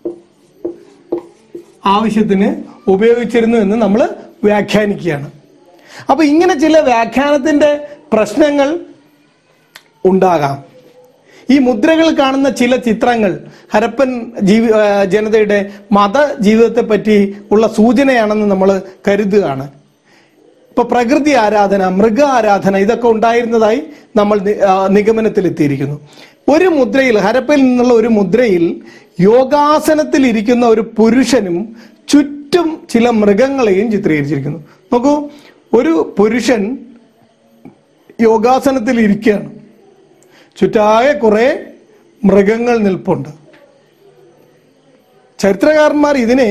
ആവശ്യത്തിന് ഉപയോഗിച്ചിരുന്നു എന്ന് നമ്മൾ വ്യാഖ്യാനിക്കുകയാണ് അപ്പൊ ഇങ്ങനെ ചില വ്യാഖ്യാനത്തിന്റെ പ്രശ്നങ്ങൾ ഉണ്ടാകാം ഈ മുദ്രകൾ കാണുന്ന ചില ചിത്രങ്ങൾ ഹരപ്പൻ ജീവി ആ, ജനതയുടെ മത ജീവിതത്തെ പറ്റി ഉള്ള സൂചനയാണെന്ന് നമ്മൾ കരുതുകയാണ് ഇപ്പൊ പ്രകൃതി ആരാധന മൃഗ ആരാധന ഇതൊക്കെ ഉണ്ടായിരുന്നതായി നമ്മൾ നി- ആ, നിഗമനത്തിലെത്തിയിരിക്കുന്നു ഒരു മുദ്രയിൽ ഹരപ്പയിൽ നിന്നുള്ള ഒരു മുദ്രയിൽ യോഗാസനത്തിൽ ഇരിക്കുന്ന ഒരു പുരുഷനും ചുറ്റും ചില മൃഗങ്ങളെയും ചിത്രീകരിച്ചിരിക്കുന്നു നോക്കൂ ഒരു പുരുഷൻ യോഗാസനത്തിൽ ഇരിക്കുകയാണ് ചുറ്റാകെ കുറെ മൃഗങ്ങൾ നിൽപ്പുണ്ട് ചരിത്രകാരന്മാർ ഇതിനെ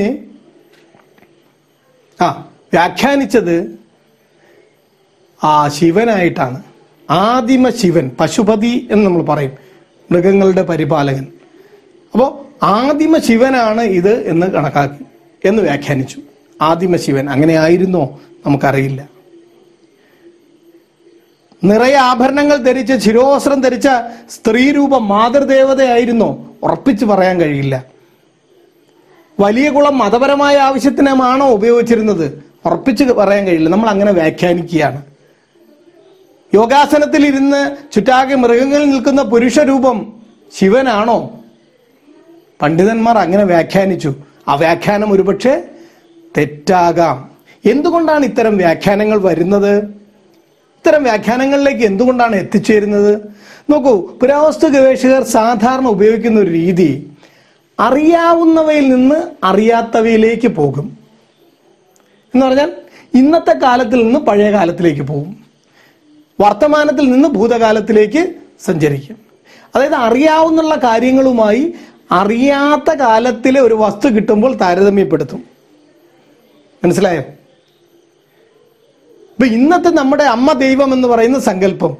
ആ വ്യാഖ്യാനിച്ചത് ആ ശിവനായിട്ടാണ് ആദിമ ശിവൻ പശുപതി എന്ന് നമ്മൾ പറയും മൃഗങ്ങളുടെ പരിപാലകൻ അപ്പോൾ ആദിമ ശിവനാണ് ഇത് എന്ന് കണക്കാക്കി എന്ന് വ്യാഖ്യാനിച്ചു ആദിമ ശിവൻ അങ്ങനെ ആയിരുന്നോ നമുക്കറിയില്ല നിറയെ ആഭരണങ്ങൾ ധരിച്ച ശിരോവസ്ത്രം ധരിച്ച സ്ത്രീ രൂപം മാതൃദേവതയായിരുന്നോ ഉറപ്പിച്ചു പറയാൻ കഴിയില്ല വലിയ കുളം മതപരമായ ആവശ്യത്തിനാണോ ഉപയോഗിച്ചിരുന്നത് ഉറപ്പിച്ച് പറയാൻ കഴിയില്ല നമ്മൾ അങ്ങനെ വ്യാഖ്യാനിക്കുകയാണ് യോഗാസനത്തിൽ ഇരുന്ന് ചുറ്റാകെ മൃഗങ്ങളിൽ നിൽക്കുന്ന പുരുഷ രൂപം ശിവനാണോ പണ്ഡിതന്മാർ അങ്ങനെ വ്യാഖ്യാനിച്ചു ആ വ്യാഖ്യാനം ഒരുപക്ഷെ തെറ്റാകാം എന്തുകൊണ്ടാണ് ഇത്തരം വ്യാഖ്യാനങ്ങൾ വരുന്നത് ഇത്തരം വ്യാഖ്യാനങ്ങളിലേക്ക് എന്തുകൊണ്ടാണ് എത്തിച്ചേരുന്നത് നോക്കൂ പുരാവസ്തു ഗവേഷകർ സാധാരണ ഉപയോഗിക്കുന്ന ഒരു രീതി അറിയാവുന്നവയിൽ നിന്ന് അറിയാത്തവയിലേക്ക് പോകും എന്ന് പറഞ്ഞാൽ ഇന്നത്തെ കാലത്തിൽ നിന്ന് പഴയ കാലത്തിലേക്ക് പോകും വർത്തമാനത്തിൽ നിന്ന് ഭൂതകാലത്തിലേക്ക് സഞ്ചരിക്കും അതായത് അറിയാവുന്നുള്ള കാര്യങ്ങളുമായി അറിയാത്ത കാലത്തിലെ ഒരു വസ്തു കിട്ടുമ്പോൾ താരതമ്യപ്പെടുത്തും മനസ്സിലായോ ഇപ്പൊ ഇന്നത്തെ നമ്മുടെ അമ്മ ദൈവം എന്ന് പറയുന്ന സങ്കല്പം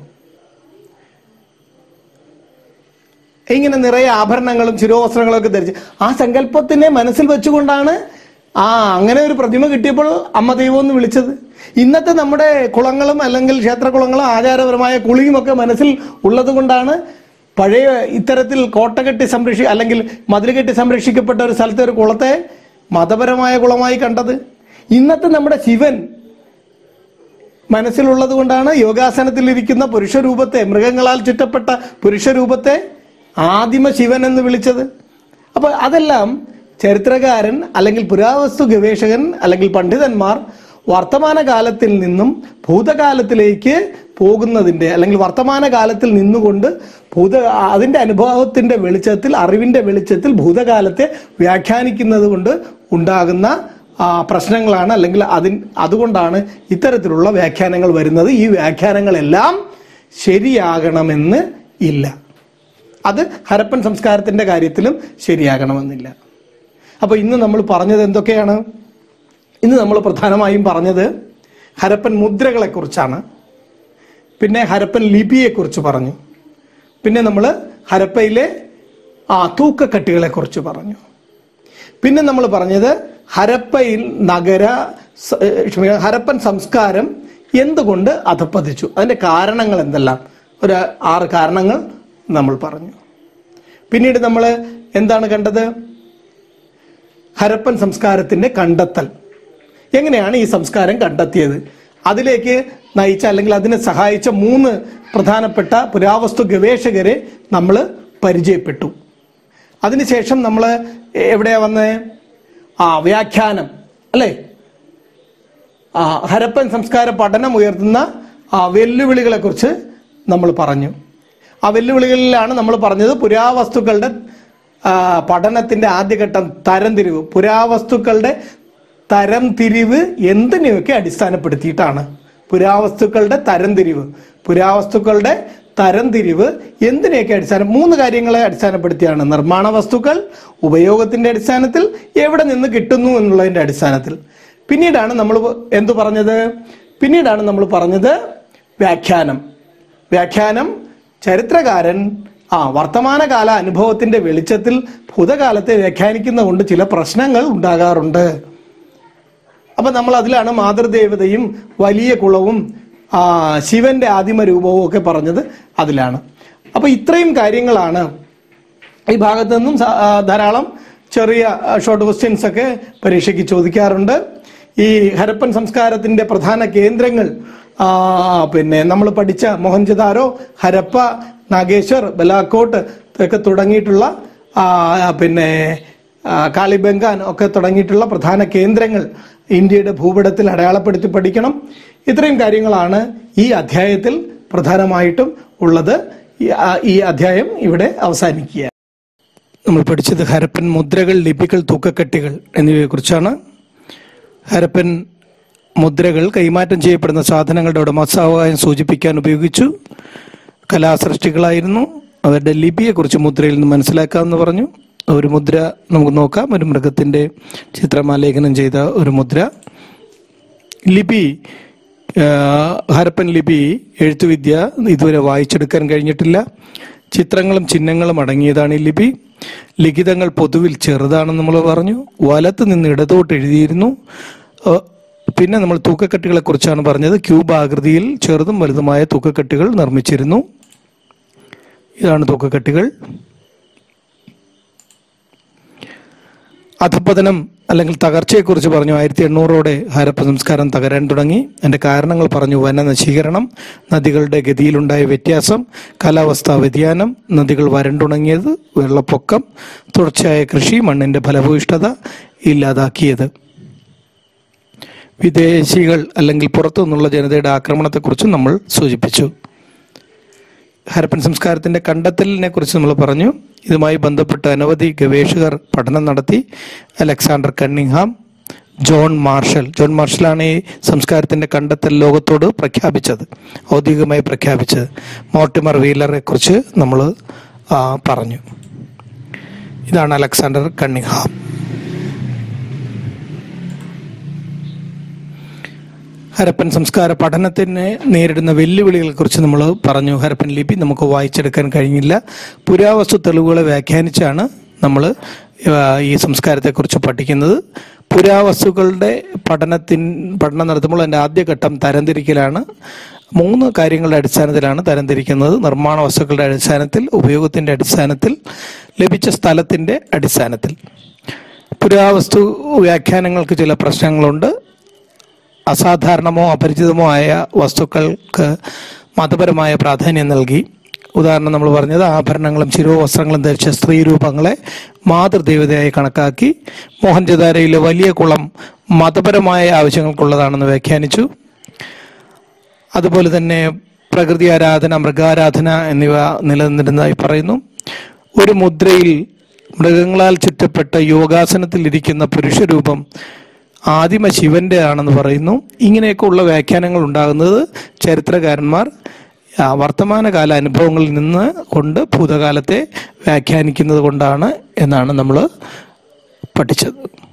ഇങ്ങനെ നിറയെ ആഭരണങ്ങളും ശിരോവസ്ത്രങ്ങളും ഒക്കെ ധരിച്ച് ആ സങ്കല്പത്തിനെ മനസ്സിൽ വെച്ചുകൊണ്ടാണ് ആ അങ്ങനെ ഒരു പ്രതിമ കിട്ടിയപ്പോൾ അമ്മ ദൈവം എന്ന് വിളിച്ചത് ഇന്നത്തെ നമ്മുടെ കുളങ്ങളും അല്ലെങ്കിൽ ക്ഷേത്രകുളങ്ങളും ആചാരപരമായ കുളിയും ഒക്കെ മനസ്സിൽ ഉള്ളത് കൊണ്ടാണ് പഴയ ഇത്തരത്തിൽ കോട്ട കെട്ടി സംരക്ഷി അല്ലെങ്കിൽ മതിൽ കെട്ടി സംരക്ഷിക്കപ്പെട്ട ഒരു സ്ഥലത്തെ ഒരു കുളത്തെ മതപരമായ കുളമായി കണ്ടത് ഇന്നത്തെ നമ്മുടെ ശിവൻ മനസ്സിലുള്ളത് കൊണ്ടാണ് യോഗാസനത്തിലിരിക്കുന്ന പുരുഷരൂപത്തെ മൃഗങ്ങളാൽ ചുറ്റപ്പെട്ട പുരുഷരൂപത്തെ ആദിമ ശിവൻ എന്ന് വിളിച്ചത് അപ്പൊ അതെല്ലാം ചരിത്രകാരൻ അല്ലെങ്കിൽ പുരാവസ്തു ഗവേഷകൻ അല്ലെങ്കിൽ പണ്ഡിതന്മാർ വർത്തമാന കാലത്തിൽ നിന്നും ഭൂതകാലത്തിലേക്ക് പോകുന്നതിൻ്റെ അല്ലെങ്കിൽ വർത്തമാന കാലത്തിൽ നിന്നുകൊണ്ട് ഭൂത അതിൻ്റെ അനുഭവത്തിൻ്റെ വെളിച്ചത്തിൽ അറിവിൻ്റെ വെളിച്ചത്തിൽ ഭൂതകാലത്തെ വ്യാഖ്യാനിക്കുന്നത് കൊണ്ട് ഉണ്ടാകുന്ന ആ, പ്രശ്നങ്ങളാണ് അല്ലെങ്കിൽ അതിൻ അതുകൊണ്ടാണ് ഇത്തരത്തിലുള്ള വ്യാഖ്യാനങ്ങൾ വരുന്നത് ഈ വ്യാഖ്യാനങ്ങളെല്ലാം ശരിയാകണമെന്ന് ഇല്ല അത് ഹരപ്പൻ സംസ്കാരത്തിന്റെ കാര്യത്തിലും ശരിയാകണമെന്നില്ല അപ്പോൾ ഇന്ന് നമ്മൾ പറഞ്ഞത് എന്തൊക്കെയാണ് ഇന്ന് നമ്മൾ പ്രധാനമായും പറഞ്ഞത് ഹരപ്പൻ മുദ്രകളെ കുറിച്ചാണ് പിന്നെ ഹരപ്പൻ ലിപിയെക്കുറിച്ച് പറഞ്ഞു പിന്നെ നമ്മൾ ഹരപ്പയിലെ ആ തൂക്കക്കട്ടികളെ കുറിച്ച് പറഞ്ഞു പിന്നെ നമ്മൾ പറഞ്ഞത് ഹരപ്പയിൽ നഗര സ- ഏ, ക്ഷമിക്കണം, ഹരപ്പൻ സംസ്കാരം എന്തുകൊണ്ട് അധപ്പതിച്ചു അതിന്റെ കാരണങ്ങൾ എന്തെല്ലാം ഒരു ആറ് കാരണങ്ങൾ നമ്മൾ പറഞ്ഞു പിന്നീട് നമ്മൾ എന്താണ് കണ്ടത് ഹരപ്പൻ സംസ്കാരത്തിന്റെ കണ്ടെത്തൽ എങ്ങനെയാണ് ഈ സംസ്കാരം കണ്ടെത്തിയത് അതിലേക്ക് നയിച്ച അല്ലെങ്കിൽ അതിനെ സഹായിച്ച മൂന്ന് പ്രധാനപ്പെട്ട പുരാവസ്തു ഗവേഷകരെ നമ്മൾ പരിചയപ്പെട്ടു അതിനുശേഷം നമ്മൾ എവിടെയാ വന്നേ ആ വ്യാഖ്യാനം അല്ലേ ആ ഹരപ്പൻ സംസ്കാര പഠനം ഉയർത്തുന്ന ആ വെല്ലുവിളികളെ കുറിച്ച് നമ്മൾ പറഞ്ഞു ആ വെല്ലുവിളികളിലാണ് നമ്മൾ പറഞ്ഞത് പുരാവസ്തുക്കളുടെ ആ, പഠനത്തിന്റെ ആദ്യഘട്ടം തരംതിരിവ് പുരാവസ്തുക്കളുടെ തരംതിരിവ് എന്തിനെയൊക്കെ അടിസ്ഥാനപ്പെടുത്തിയിട്ടാണ് പുരാവസ്തുക്കളുടെ തരംതിരിവ് പുരാവസ്തുക്കളുടെ തരംതിരിവ് എന്തിനെയൊക്കെ അടിസ്ഥാനം മൂന്ന് കാര്യങ്ങളെ അടിസ്ഥാനപ്പെടുത്തിയാണ് നിർമ്മാണ വസ്തുക്കൾ ഉപയോഗത്തിന്റെ അടിസ്ഥാനത്തിൽ എവിടെ നിന്ന് കിട്ടുന്നു എന്നുള്ളതിന്റെ അടിസ്ഥാനത്തിൽ പിന്നീടാണ് നമ്മൾ എന്തു പറഞ്ഞത് പിന്നീടാണ് നമ്മൾ പറഞ്ഞത് വ്യാഖ്യാനം വ്യാഖ്യാനം ചരിത്രകാരൻ ആ വർത്തമാനകാല അനുഭവത്തിന്റെ വെളിച്ചത്തിൽ ഭൂതകാലത്തെ വ്യാഖ്യാനിക്കുന്ന കൊണ്ട് ചില പ്രശ്നങ്ങൾ ഉണ്ടാകാറുണ്ട് അപ്പൊ നമ്മൾ അതിലാണ് മാതൃദേവതയും വലിയ കുളവും ആ, ശിവന്റെ ആദിമ രൂപവും ഒക്കെ പറഞ്ഞത് അതിലാണ് അപ്പൊ ഇത്രയും കാര്യങ്ങളാണ് ഈ ഭാഗത്ത് നിന്നും സ- ആ, ധാരാളം ചെറിയ ഷോർട്ട് ക്വസ്റ്റ്യൻസ് ഒക്കെ പരീക്ഷയ്ക്ക് ചോദിക്കാറുണ്ട് ഈ ഹരപ്പൻ സംസ്കാരത്തിന്റെ പ്രധാന കേന്ദ്രങ്ങൾ ആ, പിന്നെ നമ്മൾ പഠിച്ച മോഹൻജദാരോ ഹരപ്പ നാഗേശ്വർ ബലാക്കോട്ട് ഒക്കെ തുടങ്ങിയിട്ടുള്ള ആ, പിന്നെ ആ, കാളിബംഗാൻ ഒക്കെ തുടങ്ങിയിട്ടുള്ള പ്രധാന കേന്ദ്രങ്ങൾ ഇന്ത്യയുടെ ഭൂപടത്തിൽ അടയാളപ്പെടുത്തി പഠിക്കണം ഇത്രയും കാര്യങ്ങളാണ് ഈ അധ്യായത്തിൽ പ്രധാനമായിട്ടും ഉള്ളത് ഈ- ആ, ഈ അധ്യായം ഇവിടെ അവസാനിക്കുക നമ്മൾ പഠിച്ചത് ഹരപ്പൻ മുദ്രകൾ ലിപികൾ തൂക്കക്കെട്ടികൾ എന്നിവയെ കുറിച്ചാണ് ഹരപ്പൻ മുദ്രകൾ കൈമാറ്റം ചെയ്യപ്പെടുന്ന സാധനങ്ങളുടെ ഉടമസ്ഥാവകാശം സൂചിപ്പിക്കാൻ ഉപയോഗിച്ചു കലാസൃഷ്ടികളായിരുന്നു അവരുടെ ലിപിയെക്കുറിച്ച് മുദ്രയിൽ നിന്ന് മനസ്സിലാക്കാമെന്ന് പറഞ്ഞു ഒരു മുദ്ര നമുക്ക് നോക്കാം ഒരു മൃഗത്തിന്റെ ചിത്രമാലേഖനം ചെയ്ത ഒരു മുദ്ര ലിപി ആ, ഹരപ്പൻ ലിപി എഴുത്തുവിദ്യ ഇതുവരെ വായിച്ചെടുക്കാൻ കഴിഞ്ഞിട്ടില്ല ചിത്രങ്ങളും ചിഹ്നങ്ങളും അടങ്ങിയതാണ് ഈ ലിപി ലിഖിതങ്ങൾ പൊതുവിൽ ചെറുതാണെന്ന് നമ്മൾ പറഞ്ഞു വലത്ത് നിന്ന് ഇടതോട്ട് എഴുതിയിരുന്നു ആ, പിന്നെ നമ്മൾ തൂക്കക്കെട്ടുകളെ കുറിച്ചാണ് പറഞ്ഞത് ക്യൂബ് ആകൃതിയിൽ ചെറുതും വലുതുമായ തൂക്കക്കെട്ടുകൾ നിർമ്മിച്ചിരുന്നു ഇതാണ് തൂക്കക്കെട്ടുകൾ അധപതനം അല്ലെങ്കിൽ തകർച്ചയെക്കുറിച്ച് പറഞ്ഞു ആയിരത്തി എണ്ണൂറോടെ ഹരപ്പ സംസ്കാരം തകരാൻ തുടങ്ങി അതിന്റെ കാരണങ്ങൾ പറഞ്ഞു വന നശീകരണം നദികളുടെ ഗതിയിലുണ്ടായ വ്യത്യാസം കാലാവസ്ഥാ വ്യതിയാനം നദികൾ വരണ്ടുണങ്ങിയത് വെള്ളപ്പൊക്കം തുടർച്ചയായ കൃഷി മണ്ണിന്റെ ഫലഭൂയിഷ്ഠത ഇല്ലാതാക്കിയത് വിദേശികൾ അല്ലെങ്കിൽ പുറത്തു നിന്നുള്ള ജനതയുടെ ആക്രമണത്തെക്കുറിച്ച് നമ്മൾ സൂചിപ്പിച്ചു ഹരപ്പൻ സംസ്കാരത്തിന്റെ കണ്ടെത്തലിനെ കുറിച്ച് നമ്മൾ പറഞ്ഞു ഇതുമായി ബന്ധപ്പെട്ട് അനവധി ഗവേഷകർ പഠനം നടത്തി Alexander Cunningham John Marshall John മാർഷലാണ് ഈ സംസ്കാരത്തിന്റെ കണ്ടെത്തൽ ലോകത്തോട് പ്രഖ്യാപിച്ചത് ഔദ്യോഗികമായി പ്രഖ്യാപിച്ചത് മോർട്ടിമർ വീലറെ കുറിച്ച് നമ്മൾ പറഞ്ഞു ഇതാണ് അലക്സാണ്ടർ കണ്ണിങ്ഹാം ഹരപ്പൻ സംസ്കാര പഠനത്തിന് നേരിടുന്ന വെല്ലുവിളികളെ കുറിച്ച് നമ്മൾ പറഞ്ഞു ഹരപ്പൻ ലിപി നമുക്ക് വായിച്ചെടുക്കാൻ കഴിഞ്ഞില്ല പുരാവസ്തു തെളിവുകളെ വ്യാഖ്യാനിച്ചാണ് നമ്മൾ ഈ സംസ്കാരത്തെക്കുറിച്ച് പഠിക്കുന്നത് പുരാവസ്തുക്കളുടെ പഠനത്തിൻ പഠനം നടത്തുമ്പോൾ അതിൻ്റെ ആദ്യഘട്ടം തരംതിരിക്കലാണ് മൂന്ന് കാര്യങ്ങളുടെ അടിസ്ഥാനത്തിലാണ് തരംതിരിക്കുന്നത് നിർമ്മാണ വസ്തുക്കളുടെ അടിസ്ഥാനത്തിൽ ഉപയോഗത്തിൻ്റെ അടിസ്ഥാനത്തിൽ ലഭിച്ച സ്ഥലത്തിൻ്റെ അടിസ്ഥാനത്തിൽ പുരാവസ്തു വ്യാഖ്യാനങ്ങൾക്ക് ചില പ്രശ്നങ്ങളുണ്ട് അസാധാരണമോ അപരിചിതമോ ആയ വസ്തുക്കൾക്ക് മതപരമായ പ്രാധാന്യം നൽകി ഉദാഹരണം നമ്മൾ പറഞ്ഞത് ആഭരണങ്ങളും ശിരോവസ്ത്രങ്ങളും ധരിച്ച സ്ത്രീ രൂപങ്ങളെ മാതൃദേവതയായി കണക്കാക്കി മോഹൻജദാരയിലെ വലിയ കുളം മതപരമായ ആവശ്യങ്ങൾക്കുള്ളതാണെന്ന് വ്യാഖ്യാനിച്ചു അതുപോലെ തന്നെ പ്രകൃതി ആരാധന മൃഗാരാധന എന്നിവ നിലനിന്നിരുന്നതായി പറയുന്നു ഒരു മുദ്രയിൽ മൃഗങ്ങളാൽ ചുറ്റപ്പെട്ട യോഗാസനത്തിൽ ഇരിക്കുന്ന പുരുഷരൂപം ആദിമ ശിവന്റെ ആണെന്ന് പറയുന്നു ഇങ്ങനെയൊക്കെ ഉള്ള വ്യാഖ്യാനങ്ങൾ ഉണ്ടാകുന്നത് ചരിത്രകാരന്മാർ ആ, വർത്തമാനകാല അനുഭവങ്ങളിൽ നിന്ന് കൊണ്ട് ഭൂതകാലത്തെ വ്യാഖ്യാനിക്കുന്നത് കൊണ്ടാണ് എന്നാണ് നമ്മൾ പഠിച്ചത്